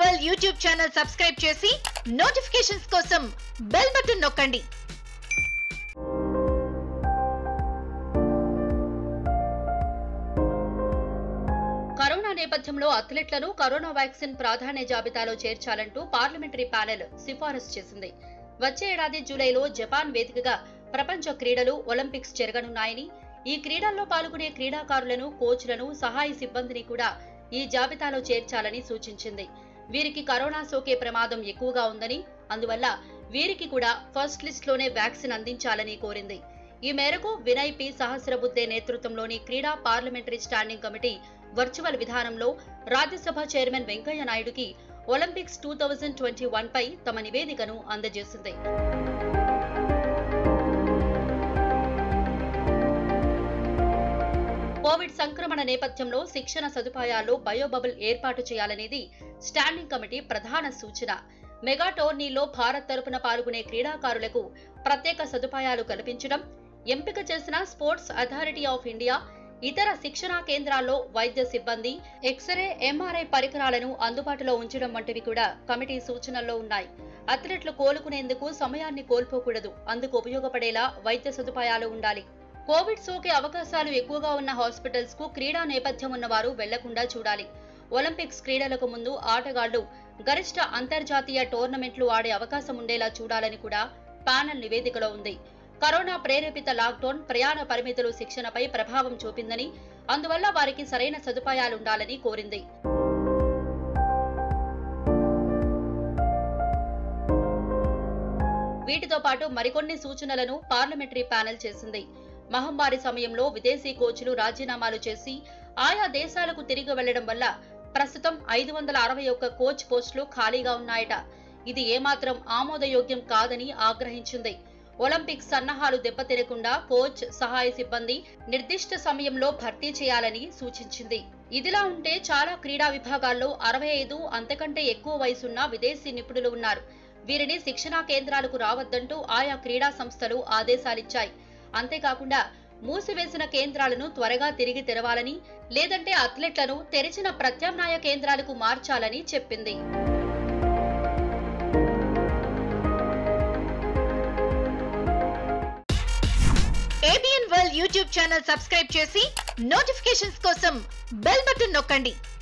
world YouTube channel subscribe చేసి notifications కోసం bell button నొక్కండి కరోనా నేపథ్యంలో అథ్లెట్లను కరోనా వ్యాక్సిన్ ప్రాధాన్య జాబితాలో చేర్చాలంటూ పార్లమెంటరీ ప్యానెల్ సిఫారసు చేసింది వచ్చే ఏడాది జూలైలో జపాన్ వేదికగా ప్రపంచ క్రీడలు ఒలింపిక్స్ జరగనున్నాయని ఈ క్రీడల్లో పాల్గొనే క్రీడాకారులను కోచ్లను సహాయ సిబ్బందిని కూడా ఈ జాబితాలో చేర్చాలని సూచించింది వీరికి కరోనా సోకే ప్రమాదం ఎక్కువగా ఉందని అందువల్ల వీరికి కూడా ఫస్ట్ లిస్ట్ లోనే వ్యాక్సిన్ అందించాలని కోరింది ఈ మేరకు వినయ్ పి సహస్రబుద్ధే నేతృత్వంలోని క్రీడా పార్లమెంటరీ స్టాండింగ్ కమిటీ వర్చువల్ విధానంలో రాజ్యసభ చైర్మన్ వెంకయ్య నాయుడుకి Olympics two thousand twenty one పై తమ నివేదికను అందజేసింది కోవిడ్ సంక్రమణ నేపథ్యంలో శిక్షణ సదుపాయాల్లో బయోబబుల్ ఏర్పాటు చేయాలనేది స్టాండింగ్ కమిటీ ప్రధాన సూచన మెగా టోర్నీలో భారత్ తరపున పాల్గొనే క్రీడాకారులకు ప్రత్యేక సదుపాయాలు కల్పించడం ఎంపిక చేసిన స్పోర్ట్స్ అథారిటీ ఆఫ్ ఇండియా ఇతర శిక్షణా కేంద్రాల్లో వైద్య సిబ్బంది ఎక్స్రే ఎంఆర్ఐ పరికరాలను అందుబాటులో ఉంచడం వంటివి కూడా కమిటీ సూచనల్లో ఉన్నాయి అథ్లెట్లు కోలుకునేందుకు సమయాన్ని కోల్పోకూడదు అందుకు ఉపయోగపడేలా వైద్య సదుపాయాలు ఉండాలి కోవిడ్ సోకే అవకాశాలు ఎక్కువగా ఉన్న హాస్పిటల్స్ కు క్రీడా నేపథ్యం ఉన్నవారు వెళ్లకుండా చూడాలి ఒలింపిక్స్ క్రీడలకు ముందు ఆటగాళ్లు గరిష్ట అంతర్జాతీయ టోర్నమెంట్లు ఆడే అవకాశం ఉండేలా చూడాలని కూడా ప్యానెల్ నివేదికలో ఉంది కరోనా ప్రేరేపిత లాక్డౌన్ ప్రయాణ పరిమితులు శిక్షణపై ప్రభావం చూపిందని అందువల్ల వారికి సరైన సదుపాయాలుండాలని కోరింది వీటితో పాటు మరికొన్ని సూచనలను పార్లమెంటరీ ప్యానెల్ చేసింది మహమ్మారి సమయంలో విదేశీ కోచ్లు రాజీనామాలు చేసి ఆయా దేశాలకు తిరిగి వెళ్లడం వల్ల ప్రస్తుతం ఐదు వందల అరవై ఒక్క కోచ్ పోస్టులు ఖాళీగా ఉన్నాయట ఇది ఏమాత్రం ఆమోదయోగ్యం కాదని ఆగ్రహించింది ఒలింపిక్స్ సన్నాహాలు దెబ్బతినకుండా కోచ్ సహాయ సిబ్బంది నిర్దిష్ట సమయంలో భర్తీ చేయాలని సూచించింది ఇదిలా ఉంటే చాలా క్రీడా విభాగాల్లో అరవై ఐదు అంతకంటే ఎక్కువ వయసున్న విదేశీ నిపుణులు ఉన్నారు వీరిని శిక్షణా కేంద్రాలకు రావద్దంటూ ఆయా క్రీడా సంస్థలు ఆదేశాలిచ్చాయి అంతేకాకుండా మూసివేసిన కేంద్రాలను త్వరగా తిరిగి తెరవాలని లేదంటే అథ్లెట్లను తెరిచిన ప్రత్యామ్నాయ కేంద్రాలకు మార్చాలని చెప్పింది ABN world YouTube channel subscribe చేసి నోటిఫికేషన్స్ కోసం బెల్ బటన్ నొక్కండి